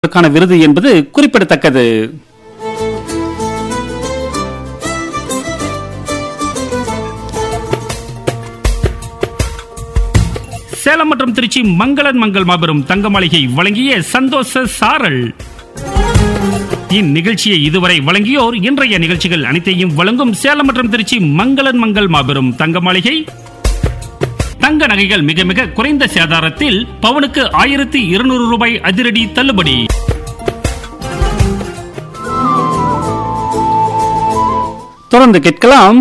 அவர்களுக்கான விருது என்பது குறிப்பிடத்தக்கது சேலம் மற்றும் திருச்சி மங்களன் மங்கள் மாபெரும் தங்க மாளிகை வழங்கிய சந்தோஷ சாரல் இந்நிகழ்ச்சியை இதுவரை வழங்கியோர் இன்றைய நிகழ்ச்சிகள் அனைத்தையும் வழங்கும் சேலம் மற்றும் திருச்சி மங்களன் மங்கள் மாபெரும் தங்க மாளிகை தங்க நகைகள் மிக மிக குறைந்த சேதாரத்தில் பவுனுக்கு ஆயிரத்தி இருநூறு ரூபாய் அதிரடி தள்ளுபடி தொடர்ந்து கேட்கலாம்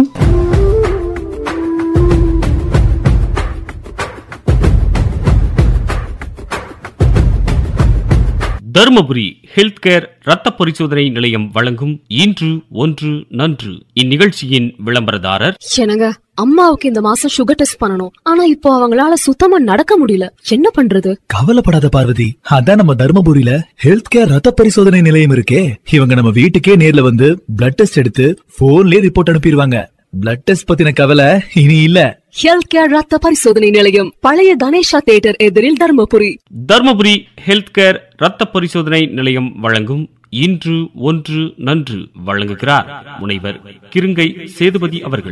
தருமபுரி ஹெல்த் கேர் ரத்த பரிசோதனை நிலையம் வழங்கும் இன்று ஒன்று நன்று இந்நிகழ்ச்சியின் விளம்பரதாரர் என்னங்க அம்மாவுக்கு இந்த மாசம் சுகர் டெஸ்ட் பண்ணணும் ஆனா இப்போ அவங்களால சுத்தமா நடக்க முடியல என்ன பண்றது கவலைப்படாத பார்வதி அதான் நம்ம தர்மபுரியில ஹெல்த் கேர் ரத்த பரிசோதனை நிலையம் இருக்கே இவங்க நம்ம வீட்டுக்கே நேர்ல வந்து பிளட் டெஸ்ட் எடுத்து போன்லயே ரிப்போர்ட் அனுப்பிடுவாங்க பிளட் டெஸ்ட் பத்தின கவலை இனி இல்ல ஹெல்த் கேர் ரத்த பரிசோதனை நிலையம் பழைய கணேஷா தியேட்டர் எதிரில் தர்மபுரி தருமபுரி ஹெல்த் கேர் ரத்த பரிசோதனை நிலையம் வழங்கும் இன்று ஒன்று நன்று வழங்குகிறார் முனைவர் கிருங்கை சேதுபதி அவர்கள்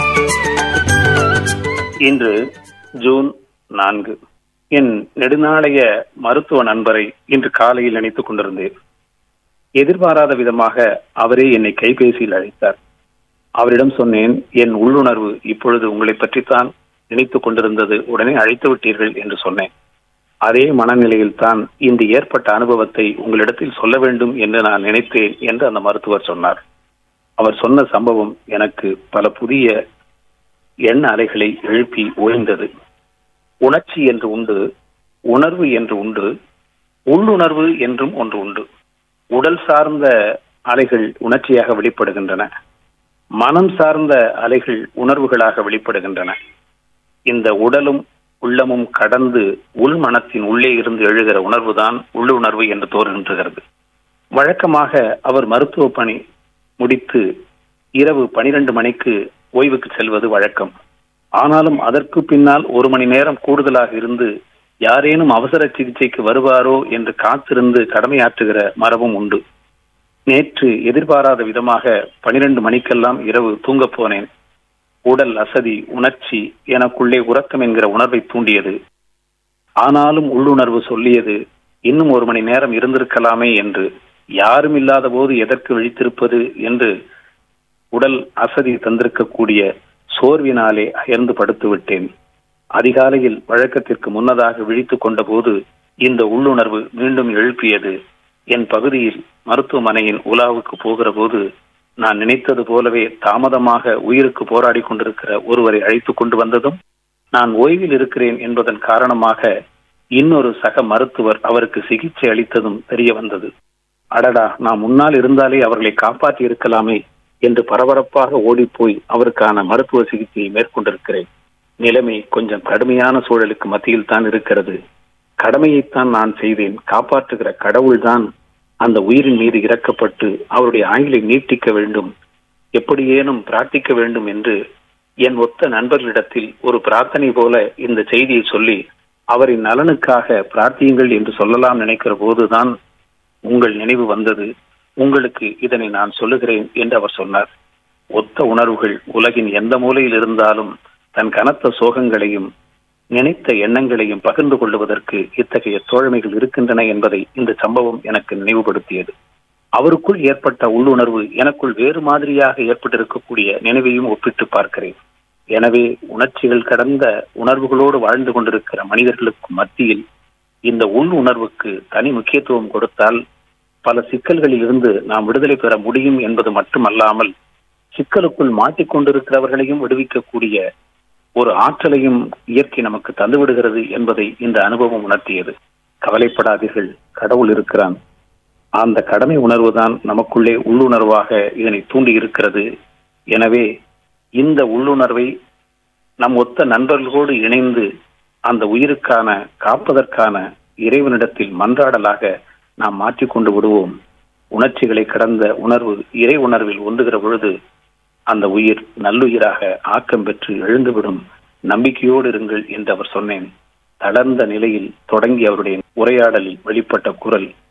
இன்று ஜூன் நான்கு என் நெடுநாளைய மருத்துவ நண்பரை இன்று காலையில் நினைத்துக் கொண்டிருந்தேன் எதிர்பாராத விதமாக அவரே என்னை கைபேசியில் அழைத்தார் அவரிடம் சொன்னேன் என் உள்ளுணர்வு இப்பொழுது உங்களை பற்றித்தான் நினைத்துக் கொண்டிருந்தது உடனே அழைத்து விட்டீர்கள் என்று சொன்னேன் அதே மனநிலையில் தான் இன்று ஏற்பட்ட அனுபவத்தை உங்களிடத்தில் சொல்ல வேண்டும் என்று நான் நினைத்தேன் என்று அந்த மருத்துவர் சொன்னார் அவர் சொன்ன சம்பவம் எனக்கு பல புதிய எண்ண அலைகளை எழுப்பி ஓய்ந்தது உணர்ச்சி என்று உண்டு உணர்வு என்று உண்டு உள்ளுணர்வு என்றும் ஒன்று உண்டு உடல் சார்ந்த அலைகள் உணர்ச்சியாக வெளிப்படுகின்றன மனம் சார்ந்த அலைகள் உணர்வுகளாக வெளிப்படுகின்றன இந்த உடலும் உள்ளமும் கடந்து உள் மனத்தின் உள்ளே இருந்து எழுகிற உணர்வுதான் உள்ளுணர்வு என்று தோன்றுகிறது வழக்கமாக அவர் மருத்துவ பணி முடித்து இரவு பனிரெண்டு மணிக்கு ஓய்வுக்கு செல்வது வழக்கம் ஆனாலும் அதற்கு பின்னால் ஒரு மணி நேரம் கூடுதலாக இருந்து யாரேனும் அவசர சிகிச்சைக்கு வருவாரோ என்று காத்திருந்து கடமையாற்றுகிற மரபும் உண்டு நேற்று எதிர்பாராத விதமாக பனிரெண்டு மணிக்கெல்லாம் இரவு தூங்கப் போனேன் உடல் அசதி உணர்ச்சி எனக்குள்ளே உறக்கம் என்கிற உணர்வை தூண்டியது ஆனாலும் உள்ளுணர்வு சொல்லியது இன்னும் ஒரு மணி நேரம் இருந்திருக்கலாமே என்று யாரும் இல்லாத போது எதற்கு விழித்திருப்பது என்று உடல் அசதி தந்திருக்கக்கூடிய சோர்வினாலே அயர்ந்து படுத்து விட்டேன் அதிகாலையில் வழக்கத்திற்கு முன்னதாக விழித்துக் கொண்டபோது இந்த உள்ளுணர்வு மீண்டும் எழுப்பியது என் பகுதியில் மருத்துவமனையின் உலாவுக்கு போகிற போது நான் நினைத்தது போலவே தாமதமாக உயிருக்கு போராடி கொண்டிருக்கிற ஒருவரை அழைத்து கொண்டு வந்ததும் நான் ஓய்வில் இருக்கிறேன் என்பதன் காரணமாக இன்னொரு சக மருத்துவர் அவருக்கு சிகிச்சை அளித்ததும் தெரிய வந்தது அடடா நான் முன்னால் இருந்தாலே அவர்களை காப்பாற்றி இருக்கலாமே என்று பரபரப்பாக ஓடிப்போய் அவருக்கான மருத்துவ சிகிச்சையை மேற்கொண்டிருக்கிறேன் நிலைமை கொஞ்சம் கடுமையான சூழலுக்கு மத்தியில் தான் இருக்கிறது கடமையைத்தான் நான் செய்தேன் காப்பாற்றுகிற கடவுள்தான் அந்த உயிரின் மீது இறக்கப்பட்டு அவருடைய ஆயுளை நீட்டிக்க வேண்டும் எப்படியேனும் பிரார்த்திக்க வேண்டும் என்று என் ஒத்த நண்பர்களிடத்தில் ஒரு பிரார்த்தனை போல இந்த செய்தியை சொல்லி அவரின் நலனுக்காக பிரார்த்தியுங்கள் என்று சொல்லலாம் நினைக்கிற போதுதான் உங்கள் நினைவு வந்தது உங்களுக்கு இதனை நான் சொல்லுகிறேன் என்று அவர் சொன்னார் ஒத்த உணர்வுகள் உலகின் எந்த மூலையில் இருந்தாலும் தன் கனத்த சோகங்களையும் நினைத்த எண்ணங்களையும் பகிர்ந்து கொள்வதற்கு இத்தகைய தோழமைகள் இருக்கின்றன என்பதை இந்த சம்பவம் எனக்கு நினைவுபடுத்தியது அவருக்குள் ஏற்பட்ட உள்ளுணர்வு எனக்குள் வேறு மாதிரியாக ஏற்பட்டிருக்கக்கூடிய நினைவையும் ஒப்பிட்டு பார்க்கிறேன் எனவே உணர்ச்சிகள் கடந்த உணர்வுகளோடு வாழ்ந்து கொண்டிருக்கிற மனிதர்களுக்கு மத்தியில் இந்த உள் உணர்வுக்கு தனி முக்கியத்துவம் கொடுத்தால் பல சிக்கல்களில் இருந்து நாம் விடுதலை பெற முடியும் என்பது மட்டுமல்லாமல் சிக்கலுக்குள் மாட்டிக்கொண்டிருக்கிறவர்களையும் விடுவிக்கக்கூடிய ஒரு ஆற்றலையும் இயற்கை நமக்கு தந்துவிடுகிறது என்பதை இந்த அனுபவம் உணர்த்தியது கவலைப்படாதீர்கள் கடவுள் இருக்கிறான் அந்த கடமை உணர்வுதான் நமக்குள்ளே உள்ளுணர்வாக இதனை தூண்டி இருக்கிறது எனவே இந்த உள்ளுணர்வை நம் ஒத்த நண்பர்களோடு இணைந்து அந்த உயிருக்கான காப்பதற்கான இறைவனிடத்தில் மன்றாடலாக நாம் மாற்றிக்கொண்டு விடுவோம் உணர்ச்சிகளை கடந்த உணர்வு இறை உணர்வில் ஒன்றுகிற பொழுது அந்த உயிர் நல்லுயிராக ஆக்கம் பெற்று எழுந்துவிடும் நம்பிக்கையோடு இருங்கள் என்று அவர் சொன்னேன் தளர்ந்த நிலையில் தொடங்கி அவருடைய உரையாடலில் வெளிப்பட்ட குரல்